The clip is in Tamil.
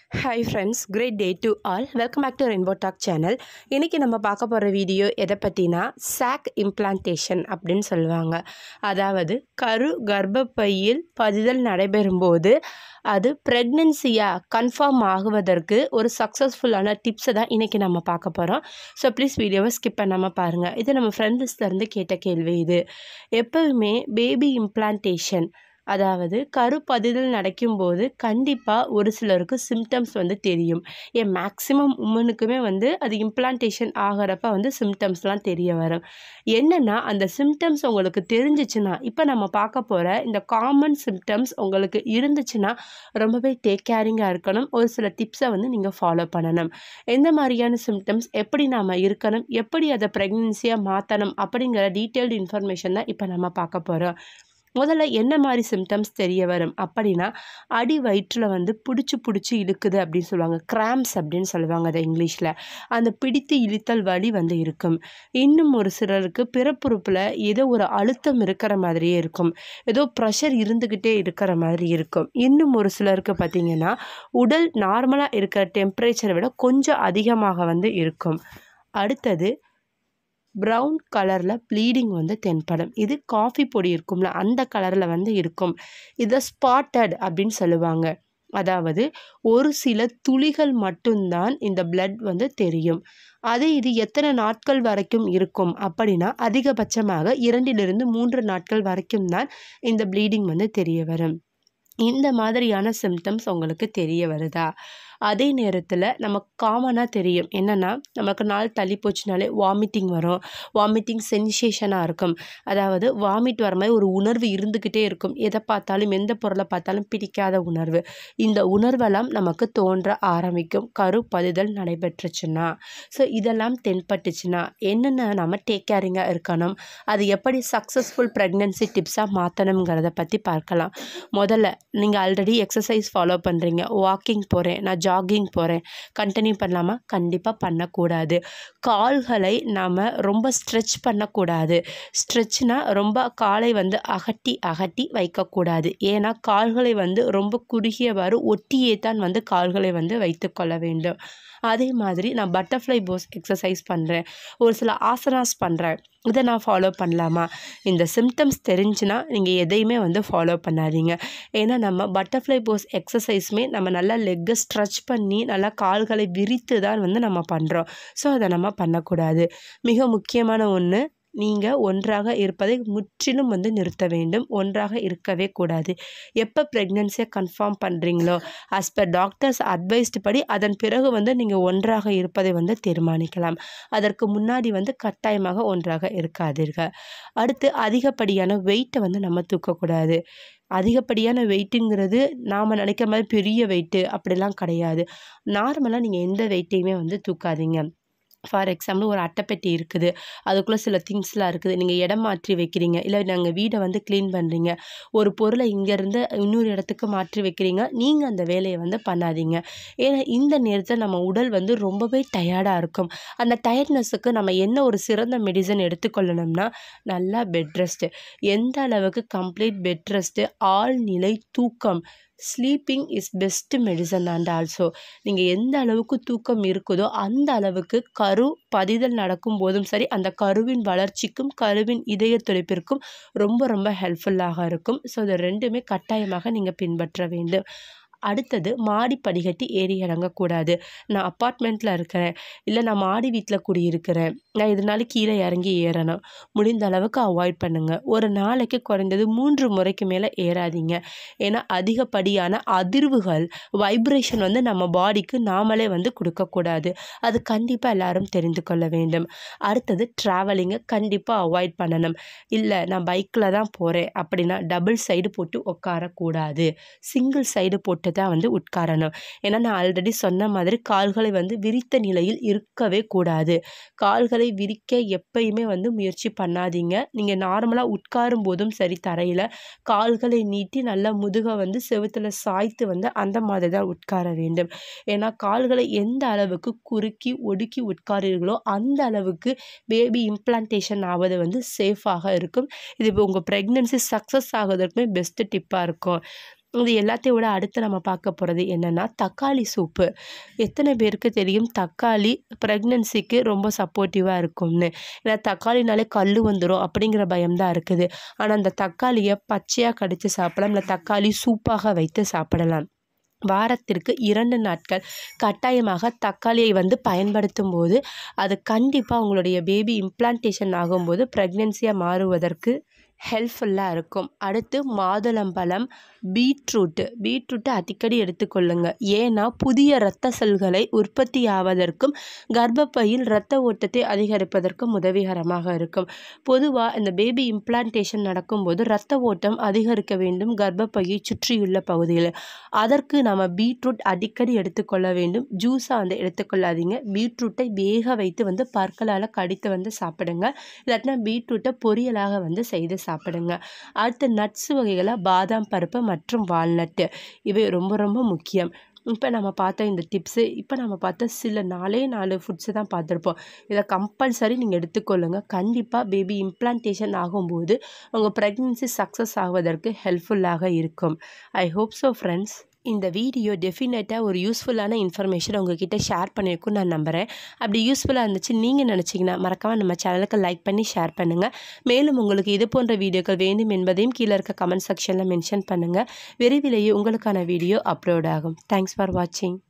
hi friends great day to all welcome back to rainbow talk channel இன்றைக்கி நம்ம பார்க்க போகிற வீடியோ எதை பற்றினா சாக் இம்ப்ளான்டேஷன் அப்படின்னு சொல்லுவாங்க அதாவது கரு கர்ப்பப்பையில் பதிதல் நடைபெறும்போது அது ப்ரெக்னென்சியாக கன்ஃபார்ம் ஆகுவதற்கு ஒரு சக்ஸஸ்ஃபுல்லான டிப்ஸை தான் இன்றைக்கி நம்ம பார்க்க போகிறோம் ஸோ ப்ளீஸ் வீடியோவை ஸ்கிப் பண்ணாமல் பாருங்கள் இது நம்ம ஃப்ரெண்ட்ஸ்லேருந்து கேட்ட கேள்வி இது எப்போவுமே பேபி இம்ப்ளான்டேஷன் அதாவது கருப்பதிதல் நடக்கும்போது கண்டிப்பாக ஒரு சிலருக்கு சிம்டம்ஸ் வந்து தெரியும் ஏன் மேக்ஸிமம் உமனுக்குமே வந்து அது இம்ப்ளான்டேஷன் ஆகிறப்ப வந்து சிம்டம்ஸ்லாம் தெரிய வரும் என்னென்னா அந்த சிம்டம்ஸ் உங்களுக்கு தெரிஞ்சிச்சுன்னா இப்போ நம்ம பார்க்க போகிற இந்த காமன் சிம்டம்ஸ் உங்களுக்கு இருந்துச்சுன்னா ரொம்பவே டேக் கேரிங்காக இருக்கணும் ஒரு சில டிப்ஸை வந்து நீங்கள் ஃபாலோ பண்ணணும் எந்த மாதிரியான சிம்டம்ஸ் எப்படி நாம் இருக்கணும் எப்படி அதை ப்ரெக்னென்சியாக மாற்றணும் அப்படிங்கிற டீட்டெயில்டு இன்ஃபர்மேஷன் தான் இப்போ நம்ம பார்க்க போகிறோம் முதல்ல என்ன மாதிரி சிம்டம்ஸ் தெரிய வரும் அப்படின்னா அடி வயிற்றில் வந்து பிடிச்சி பிடிச்சி இழுக்குது அப்படின்னு சொல்லுவாங்க கிராம்ஸ் அப்படின்னு சொல்லுவாங்க அதை இங்கிலீஷில் அந்த பிடித்து இழுத்தல் வலி வந்து இருக்கும் இன்னும் ஒரு சிலருக்கு பிறப்புறுப்பில் ஏதோ ஒரு அழுத்தம் இருக்கிற மாதிரியே இருக்கும் ஏதோ ப்ரெஷர் இருந்துக்கிட்டே இருக்கிற மாதிரி இருக்கும் இன்னும் ஒரு சிலருக்கு பார்த்திங்கன்னா உடல் நார்மலாக இருக்கிற டெம்பரேச்சரை விட கொஞ்சம் அதிகமாக வந்து இருக்கும் அடுத்தது ப்ரௌன் கலரில் ப்ளீடிங் வந்து தென்படும் இது காஃபி பொடி இருக்கும்ல அந்த கலரில் வந்து இருக்கும் இதை ஸ்பாட்டட் அப்படின்னு சொல்லுவாங்க அதாவது ஒரு சில துளிகள் மட்டும்தான் இந்த பிளட் வந்து தெரியும் அது இது எத்தனை நாட்கள் வரைக்கும் இருக்கும் அப்படின்னா அதிகபட்சமாக இரண்டிலிருந்து மூன்று நாட்கள் வரைக்கும் தான் இந்த ப்ளீடிங் வந்து தெரிய வரும் இந்த மாதிரியான சிம்டம்ஸ் உங்களுக்கு தெரிய வருதா அதே நேரத்தில் நமக்கு காமனாக தெரியும் என்னென்னா நமக்கு நாள் தள்ளி போச்சுனாலே வாமிட்டிங் வரும் வாமிட்டிங் சென்சேஷனாக இருக்கும் அதாவது வாமிட் வர மாதிரி ஒரு உணர்வு இருந்துக்கிட்டே இருக்கும் எதை பார்த்தாலும் எந்த பொருளை பார்த்தாலும் பிடிக்காத உணர்வு இந்த உணர்வெல்லாம் நமக்கு தோன்ற ஆரம்பிக்கும் கரு பதிதல் நடைபெற்றுச்சுன்னா ஸோ இதெல்லாம் தென்பட்டுச்சுன்னா என்னென்ன நம்ம டேக் கேரிங்காக இருக்கணும் அது எப்படி சக்ஸஸ்ஃபுல் ப்ரெக்னென்சி டிப்ஸாக மாற்றணுங்கிறத பற்றி பார்க்கலாம் முதல்ல நீங்கள் ஆல்ரெடி எக்ஸசைஸ் ஃபாலோ பண்ணுறீங்க வாக்கிங் போகிறேன் நான் ஜாகிங் போகிறேன் கண்டினியூ பண்ணலாமா கண்டிப்பாக பண்ணக்கூடாது கால்களை நாம் ரொம்ப ஸ்ட்ரெச் பண்ணக்கூடாது ஸ்ட்ரெச்னால் ரொம்ப காலை வந்து அகட்டி அகட்டி வைக்கக்கூடாது ஏன்னா கால்களை வந்து ரொம்ப குறுகியவாறு ஒட்டியே தான் வந்து கால்களை வந்து வைத்துக்கொள்ள வேண்டும் அதே மாதிரி நான் பட்டர்ஃப்ளை போஸ் எக்ஸசைஸ் பண்ணுறேன் ஒரு சில ஆசனாஸ் பண்ணுறேன் இதை நான் ஃபாலோ பண்ணலாமா இந்த சிம்டம்ஸ் தெரிஞ்சுன்னா நீங்கள் எதையுமே வந்து ஃபாலோ பண்ணாதீங்க ஏன்னா நம்ம பட்டர்ஃப்ளை போஸ் எக்ஸசைஸுமே நம்ம நல்லா லெக்கை ஸ்ட்ரெச் பண்ணி நல்லா கால்களை விரித்து தான் வந்து நம்ம பண்ணுறோம் ஸோ அதை நம்ம பண்ணக்கூடாது மிக முக்கியமான ஒன்று நீங்கள் ஒன்றாக இருப்பதை முற்றிலும் வந்து நிறுத்த வேண்டும் ஒன்றாக இருக்கவே கூடாது எப்போ ப்ரெக்னென்சியை கன்ஃபார்ம் பண்ணுறீங்களோ ஆஸ் பர் டாக்டர்ஸ் அட்வைஸ்டு படி அதன் பிறகு வந்து நீங்கள் ஒன்றாக இருப்பதை வந்து தீர்மானிக்கலாம் அதற்கு முன்னாடி வந்து கட்டாயமாக ஒன்றாக இருக்காதீர்கள் அடுத்து அதிகப்படியான வெயிட்டை வந்து நம்ம தூக்கக்கூடாது அதிகப்படியான வெயிட்டுங்கிறது நாம் நினைக்கிற மாதிரி பெரிய வெயிட்டு அப்படிலாம் கிடையாது நார்மலாக நீங்கள் எந்த வெயிட்டையுமே வந்து தூக்காதீங்க ஃபார் எக்ஸாம்பிள் ஒரு அட்டைப்பெட்டி இருக்குது அதுக்குள்ளே சில திங்ஸ்லாம் இருக்குது நீங்கள் இடம் மாற்றி வைக்கிறீங்க இல்லை நாங்கள் வீடை வந்து க்ளீன் பண்ணுறீங்க ஒரு பொருளை இங்கேருந்து இன்னொரு இடத்துக்கு மாற்றி வைக்கிறீங்க நீங்கள் அந்த வேலையை வந்து பண்ணாதீங்க ஏன்னா இந்த நேரத்தில் நம்ம உடல் வந்து ரொம்பவே டயர்டாக இருக்கும் அந்த டயர்ட்னஸுக்கு நம்ம என்ன ஒரு சிறந்த மெடிசன் எடுத்துக்கொள்ளணும்னா நல்லா பெட் ரெஸ்ட்டு எந்த அளவுக்கு கம்ப்ளீட் பெட் ரெஸ்ட்டு ஆழ்நிலை தூக்கம் sleeping is best medicine and also நீங்கள் எந்த அளவுக்கு தூக்கம் இருக்குதோ அந்த அளவுக்கு கரு பதிதல் நடக்கும் போதும் சரி அந்த கருவின் வளர்ச்சிக்கும் கருவின் இதய துடிப்பிற்கும் ரொம்ப ரொம்ப ஹெல்ப்ஃபுல்லாக இருக்கும் ஸோ இது ரெண்டுமே கட்டாயமாக நீங்கள் பின்பற்ற வேண்டும் அடுத்தது மாடி படிக்கட்டி ஏறி இறங்கக்கூடாது நான் அப்பார்ட்மெண்ட்டில் இருக்கிறேன் இல்லை நான் மாடி வீட்டில் குடியிருக்கிறேன் நான் இதனால கீழே இறங்கி ஏறணும் முடிந்த அளவுக்கு அவாய்ட் பண்ணுங்கள் ஒரு நாளைக்கு குறைந்தது மூன்று முறைக்கு மேலே ஏறாதீங்க ஏன்னா அதிகப்படியான அதிர்வுகள் வைப்ரேஷன் வந்து நம்ம பாடிக்கு நாமளே வந்து கொடுக்கக்கூடாது அது கண்டிப்பாக எல்லாரும் தெரிந்து கொள்ள வேண்டும் அடுத்தது ட்ராவலிங்கை கண்டிப்பாக அவாய்ட் பண்ணணும் இல்லை நான் பைக்கில் தான் போகிறேன் அப்படின்னா டபுள் சைடு போட்டு உட்காரக்கூடாது சிங்கிள் சைடு போட்டு தான் வந்து உட்காரணும் ஏன்னா நான் ஆல்ரெடி சொன்ன மாதிரி கால்களை வந்து விரித்த நிலையில் இருக்கவே கூடாது கால்களை விரிக்க எப்பயுமே வந்து முயற்சி பண்ணாதீங்க நீங்கள் நார்மலாக உட்காரும் போதும் சரி தரையில் கால்களை நீட்டி நல்லா முதுகை வந்து செவுத்தில் சாய்த்து வந்து அந்த மாதிரி தான் உட்கார வேண்டும் ஏன்னா கால்களை எந்த அளவுக்கு குறுக்கி ஒடுக்கி உட்காரீர்களோ அந்த அளவுக்கு பேபி இம்ப்ளான்டேஷன் ஆவது வந்து சேஃபாக இருக்கும் இது இப்போ உங்கள் ப்ரெக்னென்சி சக்ஸஸ் ஆகுவதற்குமே பெஸ்ட்டு டிப்பாக இருக்கும் இது எல்லாத்தையும் விட அடுத்து நம்ம பார்க்க போகிறது என்னென்னா தக்காளி சூப்பு எத்தனை பேருக்கு தெரியும் தக்காளி ப்ரெக்னென்சிக்கு ரொம்ப சப்போர்ட்டிவாக இருக்கும்னு ஏன்னா தக்காளினாலே கல் வந்துடும் அப்படிங்கிற பயம்தான் இருக்குது ஆனால் அந்த தக்காளியை பச்சையாக கடித்து சாப்பிடலாம் இல்லை தக்காளி சூப்பாக வைத்து சாப்பிடலாம் வாரத்திற்கு இரண்டு நாட்கள் கட்டாயமாக தக்காளியை வந்து பயன்படுத்தும் போது அது கண்டிப்பாக உங்களுடைய பேபி இம்ப்ளான்டேஷன் ஆகும்போது ப்ரெக்னென்சியாக மாறுவதற்கு ஹெல்ப்ஃபுல்லாக இருக்கும் அடுத்து மாதுளம்பழம் பீட்ரூட்டு பீட்ரூட்டை அடிக்கடி எடுத்துக்கொள்ளுங்க ஏன்னா புதிய இரத்த செல்களை உற்பத்தி ஆவதற்கும் கர்ப்பப்பையில் இரத்த ஓட்டத்தை அதிகரிப்பதற்கும் உதவிகரமாக இருக்கும் பொதுவாக இந்த பேபி இம்ப்ளான்டேஷன் நடக்கும்போது இரத்த ஓட்டம் அதிகரிக்க வேண்டும் கர்ப்பப்பையை சுற்றியுள்ள பகுதியில் அதற்கு நம்ம பீட்ரூட் அடிக்கடி எடுத்துக்கொள்ள வேண்டும் ஜூஸாக வந்து எடுத்துக்கொள்ளாதீங்க பீட்ரூட்டை வேக வைத்து வந்து பற்களால் கடித்து வந்து சாப்பிடுங்க இல்லாட்டினா பீட்ரூட்டை பொரியலாக வந்து செய்து சாப்பிடுங்க அடுத்து நட்ஸ் வகைகளாக பாதாம் பருப்பு மற்றும் வால்நட்டு இவை ரொம்ப ரொம்ப முக்கியம் இப்போ நம்ம பார்த்த இந்த டிப்ஸு இப்போ நம்ம பார்த்த சில நாலே நாலு ஃபுட்ஸு தான் பார்த்துருப்போம் இதை கம்பல்சரி நீங்கள் எடுத்துக்கொள்ளுங்க கண்டிப்பாக பேபி இம்ப்ளான்டேஷன் ஆகும்போது உங்கள் ப்ரெக்னென்சி சக்ஸஸ் ஆவதற்கு ஹெல்ப்ஃபுல்லாக இருக்கும் ஐ ஹோப் ஸோ ஃப்ரெண்ட்ஸ் இந்த வீடியோ டெஃபினட்டாக ஒரு யூஸ்ஃபுல்லான இன்ஃபர்மேஷன் உங்ககிட்ட ஷேர் பண்ணியிருக்கும் நான் நம்புகிறேன் அப்படி யூஸ்ஃபுல்லாக இருந்துச்சு நீங்கள் நினச்சிங்கன்னா மறக்காமல் நம்ம சேனலுக்கு லைக் பண்ணி ஷேர் பண்ணுங்கள் மேலும் உங்களுக்கு இது போன்ற வீடியோக்கள் வேண்டும் என்பதையும் கீழே இருக்க கமெண்ட் செக்ஷனில் மென்ஷன் பண்ணுங்கள் விரைவிலேயே உங்களுக்கான வீடியோ அப்லோட் ஆகும் தேங்க்ஸ் ஃபார் வாட்சிங்